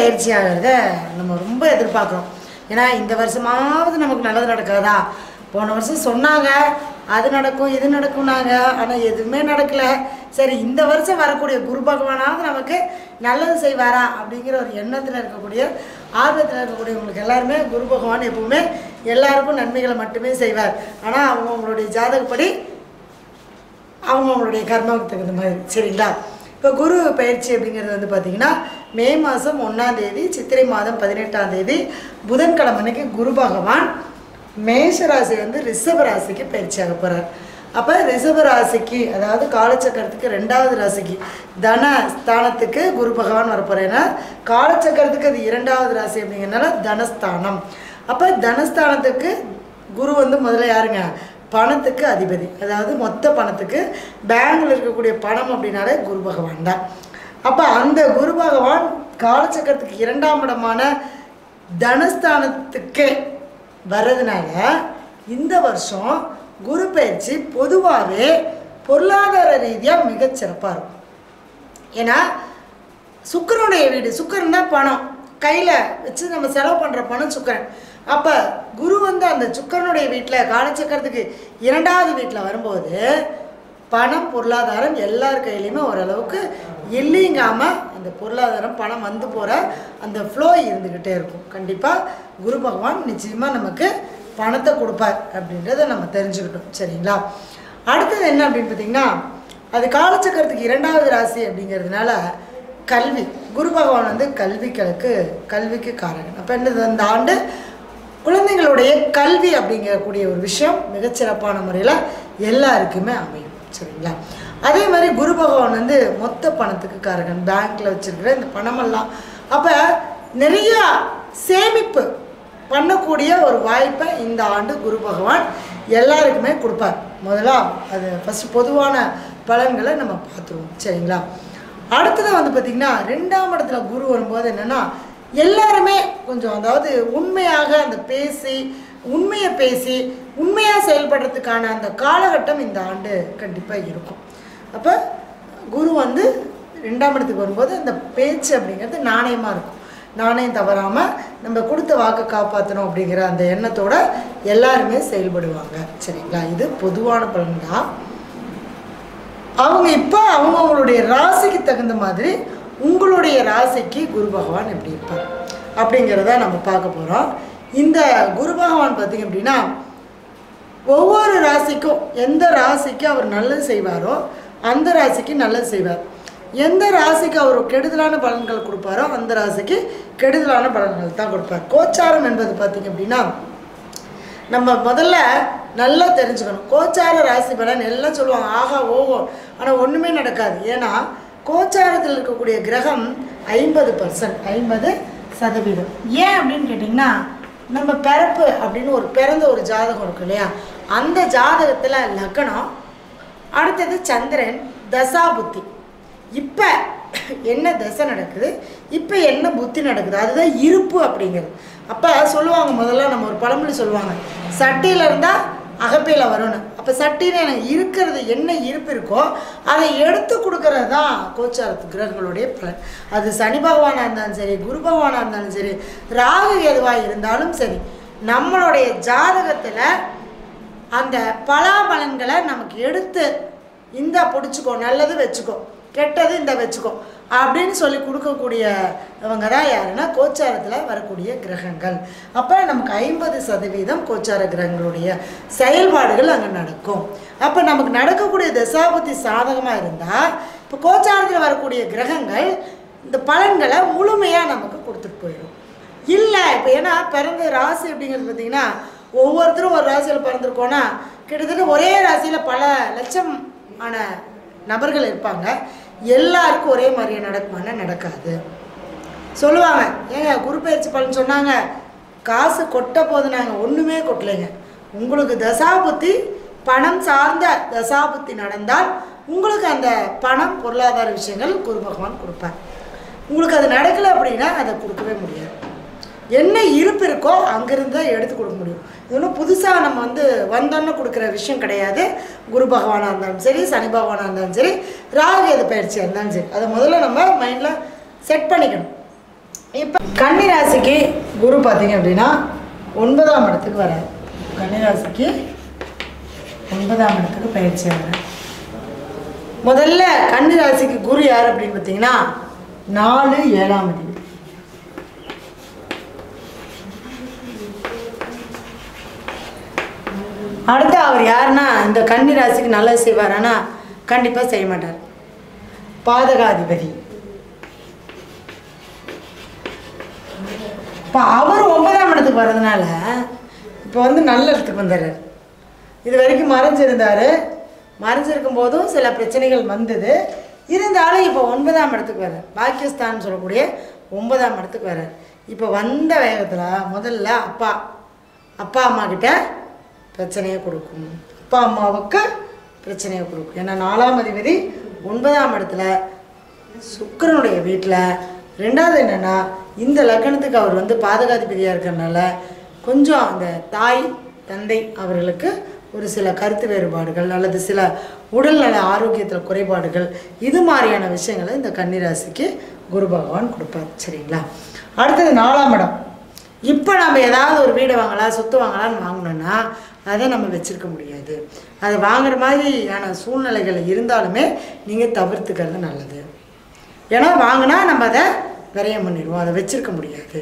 பயிற்சி ஆகிறத நம்ம ரொம்ப எதிர்பார்க்குறோம் ஏன்னா இந்த வருஷமாவது நமக்கு நல்லது நடக்காதா போன வருஷம் சொன்னாங்க அது நடக்கும் இது நடக்கும்னாங்க ஆனால் எதுவுமே நடக்கல சரி இந்த வருஷம் வரக்கூடிய குரு பகவானாவது நமக்கு நல்லது செய்வாரா அப்படிங்கிற ஒரு எண்ணத்தில் இருக்கக்கூடிய ஆர்வத்தில் இருக்கக்கூடியவங்களுக்கு எல்லாருமே குரு பகவான் எப்பவுமே எல்லாருக்கும் நன்மைகளை மட்டுமே செய்வார் ஆனால் அவங்க அவங்களுடைய ஜாதகப்படி அவங்கவுங்களுடைய கர்மாவுக்கு தகுந்த மாதிரி சரிங்களா இப்போ குரு பயிற்சி அப்படிங்கிறது வந்து பார்த்திங்கன்னா மே மாதம் ஒன்றாம் தேதி சித்திரை மாதம் பதினெட்டாம் தேதி புதன்கிழமை அன்னைக்கு குரு பகவான் மேஷ ராசி வந்து ரிஷப ராசிக்கு பயிற்சியாக போகிறார் அப்போ ரிஷப ராசிக்கு அதாவது காலச்சக்கரத்துக்கு ரெண்டாவது ராசிக்கு தன ஸ்தானத்துக்கு குரு பகவான் வரப்போகிறார் ஏன்னா காலச்சக்கரத்துக்கு அது இரண்டாவது ராசி அப்படிங்கிறனால தனஸ்தானம் அப்போ தனஸ்தானத்துக்கு குரு வந்து முதல்ல யாருங்க பணத்துக்கு அதிபதி அதாவது மொத்த பணத்துக்கு பேங்கில் இருக்கக்கூடிய பணம் அப்படின்னாலே குரு பகவான் தான் அப்போ அந்த குரு பகவான் காலச்சக்கரத்துக்கு இரண்டாம் இடமான தனஸ்தானத்துக்கு வர்றதுனால இந்த வருஷம் குரு பயிற்சி பொதுவாகவே பொருளாதார ரீதியாக மிகச்சிறப்பாக இருக்கும் ஏன்னா சுக்கரனுடைய வீடு சுக்கரன் தான் பணம் கையில் வச்சு நம்ம செலவு பண்ணுற பணம் சுக்கரன் அப்போ குரு வந்து அந்த சுக்கரனுடைய வீட்டில் காலச்சக்கரத்துக்கு இரண்டாவது வீட்டில் வரும்போது பணம் பொருளாதாரம் எல்லார் கையிலையுமே ஓரளவுக்கு இல்லைங்காமல் அந்த பொருளாதாரம் பணம் வந்து போகிற அந்த ஃப்ளோ இருந்துக்கிட்டே இருக்கும் கண்டிப்பாக குரு பகவான் நிச்சயமாக நமக்கு பணத்தை கொடுப்பார் அப்படின்றத நம்ம தெரிஞ்சுக்கிட்டோம் சரிங்களா அடுத்தது என்ன அப்படின்னு பார்த்தீங்கன்னா அது காலச்சக்கரத்துக்கு இரண்டாவது ராசி அப்படிங்கிறதுனால கல்வி குரு பகவான் வந்து கல்விகளுக்கு கல்விக்கு காரகன் அப்போ என்னது அந்த ஆண்டு குழந்தைங்களுடைய கல்வி அப்படிங்கக்கூடிய ஒரு விஷயம் மிகச்சிறப்பான முறையில் எல்லாருக்குமே அமையும் சரிங்களா அதே மாதிரி குரு பகவான் வந்து மொத்த பணத்துக்கு காரகன் பேங்க்கில் வச்சிருக்கிற இந்த பணமெல்லாம் அப்போ நிறையா சேமிப்பு பண்ணக்கூடிய ஒரு வாய்ப்பை இந்த ஆண்டு குரு பகவான் எல்லாருக்குமே கொடுப்பார் முதல்ல அது ஃபஸ்ட்டு பொதுவான பலன்களை நம்ம பார்த்துருவோம் சரிங்களா அடுத்தது வந்து பார்த்திங்கன்னா ரெண்டாம் இடத்துல குரு வரும்போது என்னென்னா எல்லாருமே கொஞ்சம் அதாவது உண்மையாக அந்த பேசி உண்மையை பேசி உண்மையாக செயல்படுறதுக்கான அந்த காலகட்டம் இந்த ஆண்டு கண்டிப்பாக இருக்கும் அப்போ குரு வந்து ரெண்டாம் இடத்துக்கு வரும்போது அந்த பேச்சு அப்படிங்கிறது நாணயமாக இருக்கும் நாணயம் தவறாமல் நம்ம கொடுத்த வாக்கை காப்பாற்றணும் அப்படிங்கிற அந்த எண்ணத்தோட எல்லாருமே செயல்படுவாங்க சரிங்களா இது பொதுவான பலன் தான் அவங்க இப்போ அவங்கவுங்களுடைய ராசிக்கு தகுந்த மாதிரி உங்களுடைய ராசிக்கு குரு பகவான் எப்படி இருப்பார் அப்படிங்கிறத நம்ம பார்க்க போகிறோம் இந்த குரு பகவான் பார்த்திங்க அப்படின்னா ஒவ்வொரு ராசிக்கும் எந்த ராசிக்கு அவர் நல்லது செய்வாரோ அந்த ராசிக்கு நல்லது செய்வார் எந்த ராசிக்கு அவர் கெடுதலான பலன்கள் கொடுப்பாரோ அந்த ராசிக்கு கெடுதலான பலன்கள் தான் கொடுப்பார் கோச்சாரம் என்பது பார்த்திங்க அப்படின்னா நம்ம முதல்ல நல்லா தெரிஞ்சுக்கணும் கோச்சார ராசி பலன் எல்லாம் சொல்லுவாங்க ஆஹா ஓஹோ ஆனால் ஒன்றுமே நடக்காது ஏன்னா கோச்சாரத்தில் இருக்கக்கூடிய கிரகம் ஐம்பது பர்சன்ட் ஐம்பது சதவீதம் ஏன் அப்படின்னு கேட்டிங்கன்னா நம்ம பிறப்பு அப்படின்னு ஒரு பிறந்த ஒரு ஜாதகம் இருக்கு இல்லையா அந்த ஜாதகத்தில் லக்னம் அடுத்தது சந்திரன் தசா புத்தி இப்போ என்ன தசை நடக்குது இப்போ என்ன புத்தி நடக்குது அதுதான் இருப்பு அப்படிங்கிறது அப்போ சொல்லுவாங்க முதல்ல நம்ம ஒரு பழமொழி சொல்லுவாங்க சட்டியில் இருந்தால் அகப்பையில் வரணும் அப்போ சட்டியில் எனக்கு இருக்கிறது என்ன இருப்பு இருக்கோ அதை எடுத்து கொடுக்கறது தான் கோச்சாரத்து கிரகங்களுடைய பலன் அது சனி பகவானாக இருந்தாலும் சரி குரு பகவானாக இருந்தாலும் சரி ராகு எதுவாக இருந்தாலும் சரி நம்மளுடைய ஜாதகத்தில் அந்த பலாபலன்களை நமக்கு எடுத்து இந்தா பிடிச்சிக்கோ நல்லது வச்சுக்கோ கெட்டது இந்த வச்சுக்கோ அப்படின்னு சொல்லி கொடுக்கக்கூடியவங்க தான் யாருன்னா கோச்சாரத்தில் வரக்கூடிய கிரகங்கள் அப்போ நமக்கு ஐம்பது சதவீதம் கோச்சார கிரகங்களுடைய செயல்பாடுகள் அங்கே நடக்கும் அப்போ நமக்கு நடக்கக்கூடிய தசாபுத்தி சாதகமாக இருந்தால் இப்போ கோச்சாரத்தில் வரக்கூடிய கிரகங்கள் இந்த பலன்களை முழுமையாக நமக்கு கொடுத்துட்டு போயிடும் இல்லை இப்போ ஏன்னா பிறந்த ராசி அப்படிங்கிறது பார்த்தீங்கன்னா ஒவ்வொருத்தரும் ஒரு ராசியில் பிறந்திருக்கோன்னா கிட்டத்தட்ட ஒரே ராசியில் பல லட்சம் ஆன நபர்கள் இருப்பாங்க எல்லாருக்கும் ஒரே மாதிரியே நடக்குமானா நடக்காது சொல்லுவாங்க ஏங்க குரு பயிற்சி பலன் சொன்னாங்க காசு கொட்ட போது நாங்கள் ஒன்றுமே கொட்டலைங்க உங்களுக்கு தசாபுத்தி பணம் சார்ந்த தசாபுத்தி நடந்தால் உங்களுக்கு அந்த பணம் பொருளாதார விஷயங்கள் குரு பகவான் கொடுப்பார் உங்களுக்கு அது நடக்கலை அப்படின்னா அதை கொடுக்கவே முடியாது என்ன இருப்பு இருக்கோ அங்கேருந்து தான் எடுத்து கொடுக்க முடியும் இது ஒன்றும் புதுசாக நம்ம வந்து வந்தோன்னு கொடுக்குற விஷயம் கிடையாது குரு பகவானாக இருந்தாலும் சரி சனி பகவானாக இருந்தாலும் சரி ராகு எது பயிற்சியாக இருந்தாலும் சரி அதை முதல்ல நம்ம மைண்டில் செட் பண்ணிக்கணும் இப்போ கன்னிராசிக்கு குரு பார்த்தீங்க அப்படின்னா ஒன்பதாம் இடத்துக்கு வராது கன்னிராசிக்கு ஒன்பதாம் இடத்துக்கு பயிற்சி ஆகிறார் முதல்ல கன்னிராசிக்கு குரு யார் அப்படின்னு பார்த்தீங்கன்னா நாலு ஏழாம் அதிபதி அடுத்து அவர் யாருன்னா இந்த கன்னி ராசிக்கு நல்லது செய்வாரானா கண்டிப்பாக செய்ய மாட்டார் பாதகாதிபதி இப்போ அவர் ஒன்பதாம் இடத்துக்கு வர்றதுனால இப்போ வந்து நல்ல இடத்துக்கு வந்துடுறார் இது வரைக்கும் மறைஞ்சிருந்தார் மறைஞ்சிருக்கும் போதும் சில பிரச்சனைகள் வந்தது இருந்தாலும் இப்போ ஒன்பதாம் இடத்துக்கு வர்றார் பாகிஸ்தான் சொல்லக்கூடிய ஒன்பதாம் இடத்துக்கு வர்றார் இப்போ வந்த வேகத்தில் முதல்ல அப்பா அப்பா அம்மா கிட்ட பிரச்சனையை கொடுக்கும் அப்பா அம்மாவுக்கு பிரச்சனையை கொடுக்கும் ஏன்னா நாலாம் அதிபதி ஒன்பதாம் இடத்துல சுக்கிரனுடைய வீட்டில் ரெண்டாவது என்னென்னா இந்த லக்னத்துக்கு அவர் வந்து பாதகாதிபதியாக இருக்கிறனால கொஞ்சம் அந்த தாய் தந்தை அவர்களுக்கு ஒரு சில கருத்து வேறுபாடுகள் அல்லது சில உடல்நல ஆரோக்கியத்தில் குறைபாடுகள் இது மாதிரியான விஷயங்களை இந்த கன்னிராசிக்கு குரு பகவான் கொடுப்பார் சரிங்களா அடுத்தது நாலாம் இடம் இப்போ நம்ம ஏதாவது ஒரு வீடு வாங்கலாம் சொத்து வாங்கலாம்னு வாங்கினோன்னா அதை நம்ம வச்சிருக்க முடியாது அதை வாங்குற மாதிரியான சூழ்நிலைகள் இருந்தாலுமே நீங்கள் தவிர்த்துக்கிறது நல்லது ஏன்னா வாங்கினா நம்ம அதை விரயம் பண்ணிடுவோம் அதை வச்சிருக்க முடியாது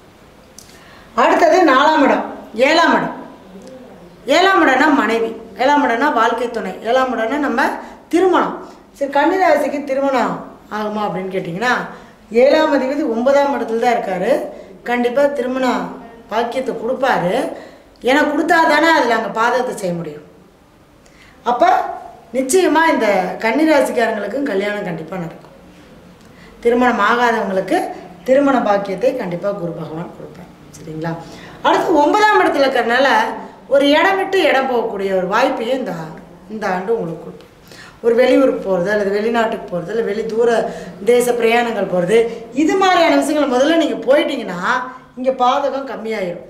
அடுத்தது நாலாம் இடம் ஏழாம் இடம் ஏழாம் இடம்னா மனைவி ஏழாம் இடம்னா வாழ்க்கை துணை ஏழாம் இடம்னா நம்ம திருமணம் சரி கன்னிராசிக்கு திருமணம் ஆகுமா அப்படின்னு கேட்டிங்கன்னா ஏழாம் அதிபதி ஒன்பதாம் இடத்துல தான் இருக்காரு கண்டிப்பாக திருமண பாக்கியத்தை கொடுப்பாரு ஏன்னா கொடுத்தா தானே அதில் அங்கே பாதகத்தை செய்ய முடியும் அப்போ நிச்சயமாக இந்த கன்னிராசிக்காரங்களுக்கும் கல்யாணம் கண்டிப்பாக நடக்கும் திருமணம் ஆகாதவங்களுக்கு திருமண பாக்கியத்தை கண்டிப்பாக குரு பகவான் கொடுப்பார் சரிங்களா அடுத்து ஒன்பதாம் இடத்துல இருக்கிறனால ஒரு இடம் விட்டு இடம் போகக்கூடிய ஒரு வாய்ப்பையும் இந்த இந்த ஆண்டு உங்களுக்கு கொடுப்போம் ஒரு வெளியூருக்கு போகிறது அல்லது வெளிநாட்டுக்கு போகிறது இல்லை வெளி தூர தேச பிரயாணங்கள் போகிறது இது மாதிரியான விஷயங்கள் முதல்ல நீங்கள் போயிட்டீங்கன்னா இங்கே பாதகம் கம்மியாயிரும்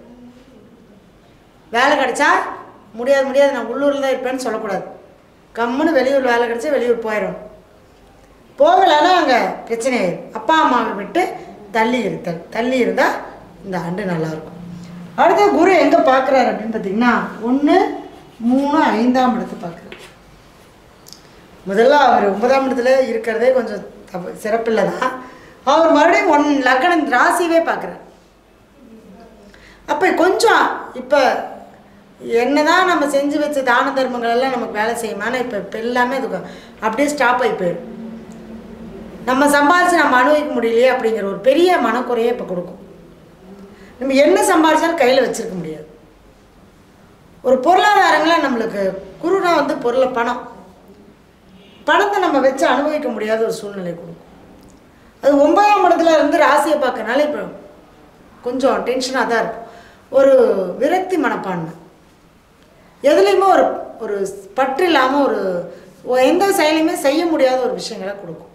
வேலை கிடைச்சா முடியாது முடியாது நான் உள்ளூரில் தான் இருப்பேன்னு சொல்லக்கூடாது கம்முன்னு வெளியூர் வேலை கிடைச்சா வெளியூர் போயிடும் போகலைன்னா அங்கே பிரச்சனை ஆயிடும் அப்பா அம்மாவை விட்டு தள்ளி இருத்தல் தள்ளி இருந்தால் இந்த ஆண்டு நல்லாயிருக்கும் அடுத்து குரு எங்கே பார்க்குறாரு அப்படின்னு பார்த்தீங்கன்னா ஒன்று மூணு ஐந்தாம் இடத்தை பார்க்குறாரு முதல்ல அவர் ஒன்பதாம் இடத்துல இருக்கிறதே கொஞ்சம் தப்பு சிறப்பில்லை தான் அவர் மறுபடியும் ஒன் லக்கணம் ராசியவே பார்க்குறாரு அப்போ கொஞ்சம் இப்போ என்னதான் நம்ம செஞ்சு வச்ச தான தர்மங்கள் எல்லாம் நமக்கு வேலை செய்யுமா ஆனால் இப்போ இப்போ எல்லாமே இது அப்படியே ஸ்டாப் ஆகி போயிடும் நம்ம சம்பாதிச்சு நம்ம அனுபவிக்க முடியலையே அப்படிங்கிற ஒரு பெரிய மனக்குறையை இப்போ கொடுக்கும் நம்ம என்ன சம்பாதிச்சாலும் கையில் வச்சிருக்க முடியாது ஒரு பொருளாதாரங்கள நம்மளுக்கு குருனா வந்து பொருளை பணம் பணத்தை நம்ம வச்சு அனுபவிக்க முடியாத ஒரு சூழ்நிலை கொடுக்கும் அது ஒன்பதாம் இடத்துல இருந்து ராசியை பார்க்கறனால இப்போ கொஞ்சம் டென்ஷனாக தான் இருக்கும் ஒரு விரக்தி மனப்பான்மை எதுலேயுமே ஒரு ஒரு பற்று இல்லாமல் ஒரு ஒ- எந்த செயலையுமே செய்ய முடியாத ஒரு விஷயங்களை கொடுக்கும்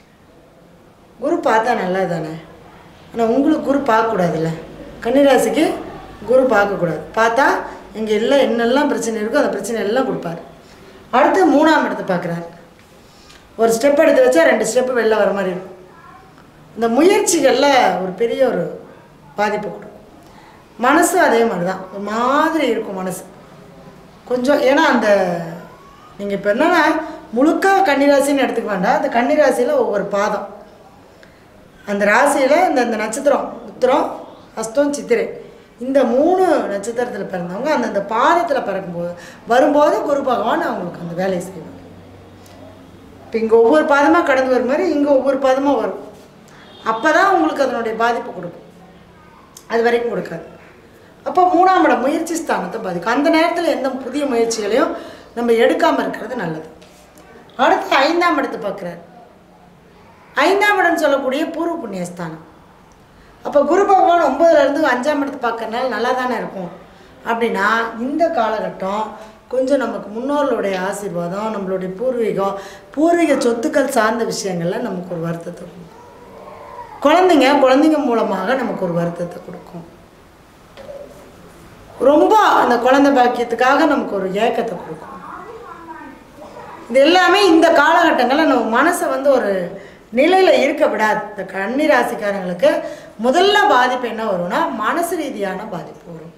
குரு பார்த்தா நல்லது தானே ஆனால் உங்களுக்கு குரு பார்க்கக்கூடாதுல்ல கன்னிராசிக்கு குரு பார்க்கக்கூடாது பார்த்தா இங்கே எல்லாம் என்னெல்லாம் பிரச்சனை இருக்கோ அந்த பிரச்சனை எல்லாம் கொடுப்பாரு அடுத்து மூணாம் இடத்தை பார்க்குறாரு ஒரு ஸ்டெப் எடுத்து வச்சா ரெண்டு ஸ்டெப்பு வெளில வர மாதிரி இருக்கும் இந்த முயற்சிகளில் ஒரு பெரிய ஒரு பாதிப்பு கொடுக்கும் மனசு அதே மாதிரி தான் ஒரு மாதிரி இருக்கும் மனசு கொஞ்சம் ஏன்னா அந்த நீங்கள் இப்போ என்னன்னா முழுக்க கன்னிராசின்னு எடுத்துக்க வேண்டாம் அந்த கன்னிராசியில் ஒவ்வொரு பாதம் அந்த ராசியில் இந்த இந்த நட்சத்திரம் உத்திரம் அஸ்தம் சித்திரை இந்த மூணு நட்சத்திரத்தில் பிறந்தவங்க அந்தந்த பாதத்தில் பிறக்கும்போது வரும்போது குரு பகவான் அவங்களுக்கு அந்த வேலையை செய்வாங்க இப்போ இங்கே ஒவ்வொரு பாதமாக கடந்து வர மாதிரி இங்கே ஒவ்வொரு பாதமாக வரும் அப்போ தான் உங்களுக்கு அதனுடைய பாதிப்பு கொடுக்கும் அது வரைக்கும் கொடுக்காது அப்போ மூணாம் இடம் முயற்சி ஸ்தானத்தை பாதிக்கும் அந்த நேரத்தில் எந்த புதிய முயற்சிகளையும் நம்ம எடுக்காமல் இருக்கிறது நல்லது அடுத்து ஐந்தாம் இடத்தை பார்க்குறாரு ஐந்தாம் இடம் சொல்லக்கூடிய பூர்வ புண்ணியஸ்தானம் அப்போ குரு பகவான் ஒன்பதுல இருந்து அஞ்சாம் இடத்தை பார்க்கறனால நல்லா தானே இருக்கும் அப்படின்னா இந்த காலகட்டம் கொஞ்சம் நமக்கு முன்னோர்களுடைய ஆசீர்வாதம் நம்மளுடைய பூர்வீகம் பூர்வீக சொத்துக்கள் சார்ந்த விஷயங்கள்ல நமக்கு ஒரு வருத்தத்தை கொடுக்கும் குழந்தைங்க குழந்தைங்க மூலமாக நமக்கு ஒரு வருத்தத்தை கொடுக்கும் ரொம்ப அந்த குழந்தை பாக்கியத்துக்காக நமக்கு ஒரு ஏக்கத்தை கொடுக்கும் இது எல்லாமே இந்த காலகட்டங்களில் நம்ம மனசை வந்து ஒரு நிலையில் இருக்க விடாது இந்த கன்னி ராசிக்காரங்களுக்கு முதல்ல பாதிப்பு என்ன வரும்னா மனசு ரீதியான பாதிப்பு வரும்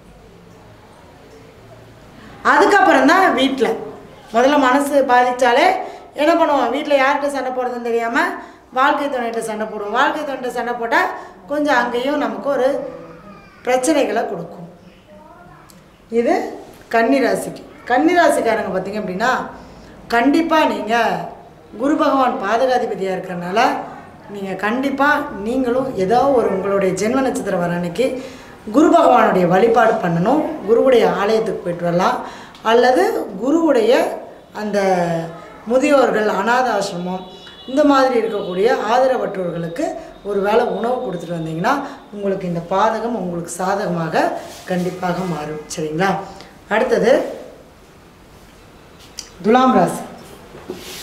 அதுக்கப்புறம் தான் வீட்டில் முதல்ல மனசு பாதித்தாலே என்ன பண்ணுவோம் வீட்டில் யார்கிட்ட சண்டை போடுறதுன்னு தெரியாமல் வாழ்க்கை துணைகிட்ட சண்டை போடுவோம் வாழ்க்கை துணைகிட்ட சண்டை போட்டால் கொஞ்சம் அங்கேயும் நமக்கு ஒரு பிரச்சனைகளை கொடுக்கும் இது கன்னிராசிக்கு கன்னிராசிக்காரங்க பார்த்தீங்க அப்படின்னா கண்டிப்பாக நீங்கள் குரு பகவான் பாதகாதிபதியாக இருக்கிறனால நீங்கள் கண்டிப்பாக நீங்களும் ஏதோ ஒரு உங்களுடைய ஜென்ம நட்சத்திரம் வர அன்னைக்கு குரு பகவானுடைய வழிபாடு பண்ணணும் குருவுடைய ஆலயத்துக்கு போயிட்டு வரலாம் அல்லது குருவுடைய அந்த முதியோர்கள் அநாத ஆசிரமம் இந்த மாதிரி இருக்கக்கூடிய ஆதரவற்றோர்களுக்கு ஒரு வேளை உணவு கொடுத்துட்டு வந்தீங்கன்னா உங்களுக்கு இந்த பாதகம் உங்களுக்கு சாதகமாக கண்டிப்பாக மாறும் சரிங்களா அடுத்தது துலாம் ராசி